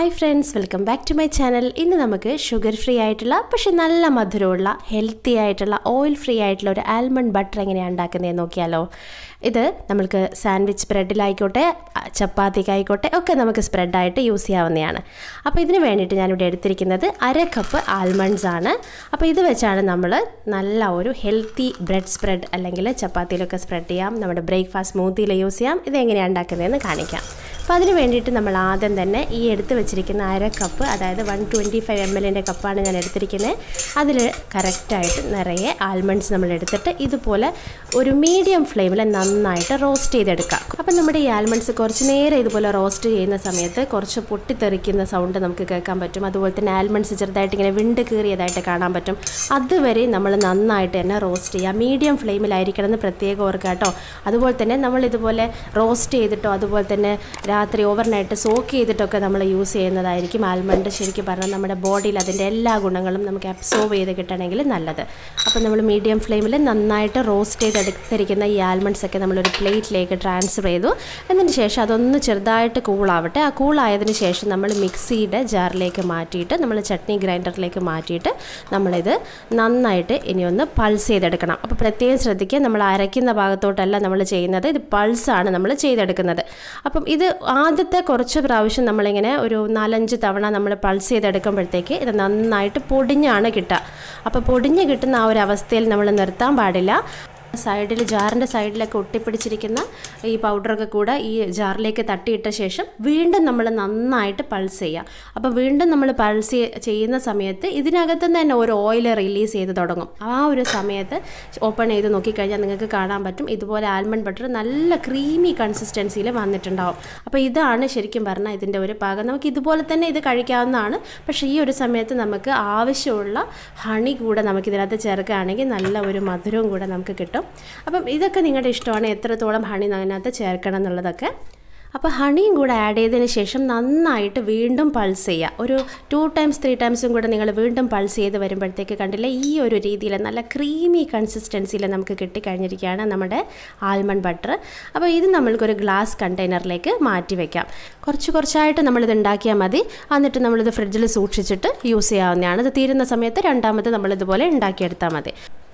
hi friends welcome back to my channel ഇന്ന് നമുക്ക് sugar free ആയിട്ടുള്ള പക്ഷെ നല്ല മധുരമുള്ള ഹെൽത്തി ആയിട്ടുള്ള ഓയിൽ ഫ്രീ ആയിട്ടുള്ള ഒരു ആൽമണ്ട് ബട്ടർ എങ്ങനെയാണ് ഉണ്ടാക്കുന്നതെന്ന് നോക്കിയാലോ ഇത് നമ്മൾക്ക് സാൻഡ്വിച്ച് ബ്രെഡിലായിക്കോട്ടെ ചപ്പാത്തിക്കായിക്കോട്ടെ ഒക്കെ നമുക്ക് സ്പ്രെഡായിട്ട് യൂസ് ചെയ്യാവുന്നതാണ് അപ്പോൾ ഇതിന് വേണ്ടിയിട്ട് ഞാനിവിടെ എടുത്തിരിക്കുന്നത് അര കപ്പ് ആൽമണ്ട്സ് ആണ് അപ്പോൾ ഇത് വെച്ചാണ് നമ്മൾ നല്ല ഒരു ഹെൽത്തി ബ്രെഡ് സ്പ്രെഡ് അല്ലെങ്കിൽ ചപ്പാത്തിയിലൊക്കെ സ്പ്രെഡ് ചെയ്യാം നമ്മുടെ ബ്രേക്ക്ഫാസ്റ്റ് സ്മൂത്തിയിൽ യൂസ് ചെയ്യാം ഇത് എങ്ങനെയാണ് ഉണ്ടാക്കുന്നതെന്ന് കാണിക്കാം അപ്പോൾ അതിന് വേണ്ടിയിട്ട് നമ്മൾ ആദ്യം തന്നെ ഈ എടുത്ത് വെച്ചിരിക്കുന്ന അര കപ്പ് അതായത് വൺ ട്വൻറ്റി ഫൈവ് എം എല്ലിൻ്റെ കപ്പാണ് ഞാൻ എടുത്തിരിക്കുന്നത് അതിൽ കറക്റ്റായിട്ട് നിറയെ ആൽമണ്ട്സ് നമ്മൾ എടുത്തിട്ട് ഇതുപോലെ ഒരു മീഡിയം ഫ്ലെയിമിൽ നന്നായിട്ട് റോസ്റ്റ് ചെയ്തെടുക്കാം അപ്പം നമ്മുടെ ഈ ആൽമണ്ട്സ് കുറച്ച് നേരം ഇതുപോലെ റോസ്റ്റ് ചെയ്യുന്ന സമയത്ത് കുറച്ച് പൊട്ടിത്തെറിക്കുന്ന സൗണ്ട് നമുക്ക് കേൾക്കാൻ പറ്റും അതുപോലെ തന്നെ ആൽമണ്ട്സ് ചെറുതായിട്ട് ഇങ്ങനെ വിണ്ട് കീറിയതായിട്ട് കാണാൻ പറ്റും അതുവരെ നമ്മൾ നന്നായിട്ട് തന്നെ റോസ്റ്റ് ചെയ്യുക മീഡിയം ഫ്ലെയിമിലായിരിക്കണം എന്ന് പ്രത്യേകം ഓർക്കുക കേട്ടോ അതുപോലെ തന്നെ നമ്മൾ ഇതുപോലെ റോസ്റ്റ് ചെയ്തിട്ടോ അതുപോലെ തന്നെ രാത്രി ഓവർനൈറ്റ് സോക്ക് ചെയ്തിട്ടൊക്കെ നമ്മൾ യൂസ് ചെയ്യുന്നതായിരിക്കും ആൽമണ്ട് ശരിക്കും പറഞ്ഞാൽ നമ്മുടെ ബോഡിയിൽ അതിൻ്റെ എല്ലാ ഗുണങ്ങളും നമുക്ക് അബ്സോർവ് ചെയ്ത് കിട്ടണമെങ്കിൽ നല്ലത് അപ്പോൾ നമ്മൾ മീഡിയം ഫ്ലെയിമിൽ നന്നായിട്ട് റോസ്റ്റ് ചെയ്തെടുത്തിരിക്കുന്ന ഈ ആൽമണ്ട്സ് ഒക്കെ നമ്മളൊരു പ്ലേറ്റിലേക്ക് ട്രാൻസ്ഫർ ചെയ്തു അതിന് ശേഷം അതൊന്ന് ചെറുതായിട്ട് കൂളാവട്ടെ ആ കൂളായതിന് ശേഷം നമ്മൾ മിക്സിയുടെ ജാറിലേക്ക് മാറ്റിയിട്ട് നമ്മൾ ചട്നി ഗ്രൈൻഡറിലേക്ക് മാറ്റിയിട്ട് നമ്മളിത് നന്നായിട്ട് ഇനി ഒന്ന് പൾസ് ചെയ്തെടുക്കണം അപ്പോൾ പ്രത്യേകം ശ്രദ്ധിക്കുക നമ്മൾ അരയ്ക്കുന്ന ഭാഗത്തോട്ടല്ല നമ്മൾ ചെയ്യുന്നത് ഇത് പൾസാണ് നമ്മൾ ചെയ്തെടുക്കുന്നത് അപ്പം ഇത് ആദ്യത്തെ കുറച്ച് പ്രാവശ്യം നമ്മളിങ്ങനെ ഒരു നാലഞ്ച് തവണ നമ്മൾ പൾസ് ചെയ്തെടുക്കുമ്പോഴത്തേക്ക് ഇത് നന്നായിട്ട് പൊടിഞ്ഞാണ് കിട്ടുക അപ്പോൾ പൊടിഞ്ഞ് കിട്ടുന്ന ആ ഒരു അവസ്ഥയിൽ നമ്മൾ നിർത്താൻ പാടില്ല സൈഡിൽ ജാറിൻ്റെ സൈഡിലൊക്കെ ഒട്ടിപ്പിടിച്ചിരിക്കുന്ന ഈ പൗഡറൊക്കെ കൂടെ ഈ ജാറിലേക്ക് തട്ടിയിട്ട ശേഷം വീണ്ടും നമ്മൾ നന്നായിട്ട് പൾസ് ചെയ്യുക അപ്പോൾ വീണ്ടും നമ്മൾ പൾസ് ചെയ്യുന്ന സമയത്ത് ഇതിനകത്ത് നിന്ന് തന്നെ ഒരു ഓയിൽ റിലീസ് ചെയ്ത് തുടങ്ങും ആ ഒരു സമയത്ത് ഓപ്പൺ ചെയ്ത് നോക്കിക്കഴിഞ്ഞാൽ നിങ്ങൾക്ക് കാണാൻ പറ്റും ഇതുപോലെ ആൽമണ്ട് ബട്ടർ നല്ല ക്രീമി കൺസിസ്റ്റൻസിയിൽ വന്നിട്ടുണ്ടാവും അപ്പോൾ ഇതാണ് ശരിക്കും പറഞ്ഞാൽ ഇതിൻ്റെ ഒരു പാകം നമുക്ക് ഇതുപോലെ തന്നെ ഇത് കഴിക്കാവുന്നതാണ് പക്ഷേ ഈ ഒരു സമയത്ത് നമുക്ക് ആവശ്യമുള്ള ഹണി കൂടെ നമുക്കിതിനകത്ത് ചേർക്കുകയാണെങ്കിൽ നല്ല ഒരു മധുരവും കൂടെ നമുക്ക് കിട്ടും അപ്പം ഇതൊക്കെ നിങ്ങളുടെ ഇഷ്ടമാണ് എത്രത്തോളം ഹണി അതിനകത്ത് ചേർക്കണം എന്നുള്ളതൊക്കെ അപ്പോൾ ഹണിയും കൂടെ ആഡ് ചെയ്തതിന് ശേഷം നന്നായിട്ട് വീണ്ടും പൾസ് ചെയ്യുക ഒരു ടു ടൈംസ് ത്രീ ടൈംസും കൂടെ നിങ്ങൾ വീണ്ടും പൾസ് ചെയ്ത് വരുമ്പോഴത്തേക്ക് കണ്ടില്ല ഈ ഒരു രീതിയിൽ നല്ല ക്രീമി കൺസിസ്റ്റൻസിയിൽ നമുക്ക് കിട്ടിക്കഴിഞ്ഞിരിക്കുകയാണ് നമ്മുടെ ആൽമണ്ട് ബട്ടർ അപ്പോൾ ഇത് നമ്മൾക്കൊരു ഗ്ലാസ് കണ്ടെയ്നറിലേക്ക് മാറ്റി വയ്ക്കാം കുറച്ച് കുറച്ചായിട്ട് നമ്മളിത് ഉണ്ടാക്കിയാൽ മതി എന്നിട്ട് നമ്മളിത് ഫ്രിഡ്ജിൽ സൂക്ഷിച്ചിട്ട് യൂസ് ചെയ്യാവുന്നതാണ് ഇത് തീരുന്ന സമയത്ത് രണ്ടാമത് നമ്മളിതുപോലെ ഉണ്ടാക്കിയെടുത്താൽ മതി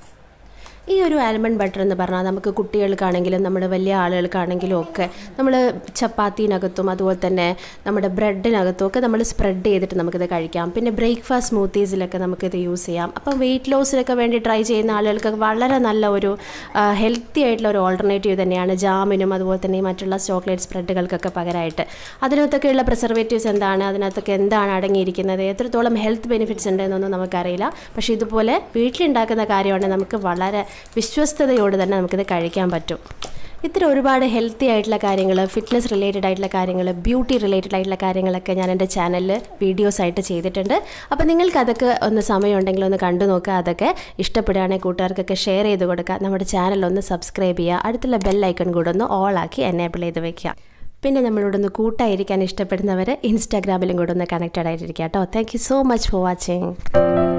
ഈ ഒരു ആൽമണ്ട് ബട്ടർ എന്ന് പറഞ്ഞാൽ നമുക്ക് കുട്ടികൾക്കാണെങ്കിലും നമ്മുടെ വലിയ ആളുകൾക്കാണെങ്കിലും ഒക്കെ നമ്മൾ ചപ്പാത്തിനകത്തും അതുപോലെ തന്നെ നമ്മുടെ ബ്രെഡിനകത്തും ഒക്കെ നമ്മൾ സ്പ്രെഡ് ചെയ്തിട്ട് നമുക്കിത് കഴിക്കാം പിന്നെ ബ്രേക്ക്ഫാസ്റ്റ് സ്മൂത്തീസിലൊക്കെ നമുക്കിത് യൂസ് ചെയ്യാം അപ്പം വെയിറ്റ് ലോസിനൊക്കെ വേണ്ടി ട്രൈ ചെയ്യുന്ന ആളുകൾക്ക് വളരെ നല്ല ഒരു ഹെൽത്തി ആയിട്ടുള്ള ഒരു ഓൾട്ടർനേറ്റീവ് തന്നെയാണ് ജാമിനും അതുപോലെ തന്നെ മറ്റുള്ള ചോക്ലേറ്റ് സ്പ്രെഡുകൾക്കൊക്കെ പകരമായിട്ട് അതിനകത്തൊക്കെയുള്ള പ്രിസർവേറ്റീവ്സ് എന്താണ് അതിനകത്തൊക്കെ എന്താണ് അടങ്ങിയിരിക്കുന്നത് എത്രത്തോളം ഹെൽത്ത് ബെനിഫിറ്റ്സ് ഉണ്ട് എന്നൊന്നും നമുക്കറിയില്ല പക്ഷേ ഇതുപോലെ വീട്ടിലുണ്ടാക്കുന്ന കാര്യമാണ് നമുക്ക് വളരെ വിശ്വസ്തയോട് തന്നെ നമുക്കിത് കഴിക്കാൻ പറ്റും ഇത്തരം ഒരുപാട് ഹെൽത്തി ആയിട്ടുള്ള കാര്യങ്ങൾ ഫിറ്റ്നസ് റിലേറ്റഡ് ആയിട്ടുള്ള കാര്യങ്ങൾ ബ്യൂട്ടി റിലേറ്റഡ് ആയിട്ടുള്ള കാര്യങ്ങളൊക്കെ ഞാൻ എൻ്റെ ചാനലിൽ വീഡിയോസ് ആയിട്ട് ചെയ്തിട്ടുണ്ട് അപ്പോൾ നിങ്ങൾക്ക് അതൊക്കെ ഒന്ന് സമയമുണ്ടെങ്കിൽ ഒന്ന് കണ്ടു നോക്കുക അതൊക്കെ ഇഷ്ടപ്പെടുകയാണെങ്കിൽ കൂട്ടുകാർക്കൊക്കെ ഷെയർ ചെയ്ത് കൊടുക്കുക നമ്മുടെ ചാനൽ ഒന്ന് സബ്സ്ക്രൈബ് ചെയ്യുക അടുത്തുള്ള ബെൽ ഐക്കൺ കൂടെ ഒന്ന് ഓൾ ആക്കി എനേബിൾ ചെയ്ത് വെക്കുക പിന്നെ നമ്മളോടൊന്ന് കൂട്ടായിരിക്കാൻ ഇഷ്ടപ്പെടുന്നവർ ഇൻസ്റ്റാഗ്രാമിലും കൂടെ ഒന്ന് കണക്റ്റഡ് ആയിട്ടിരിക്കുക കേട്ടോ thank you so much for watching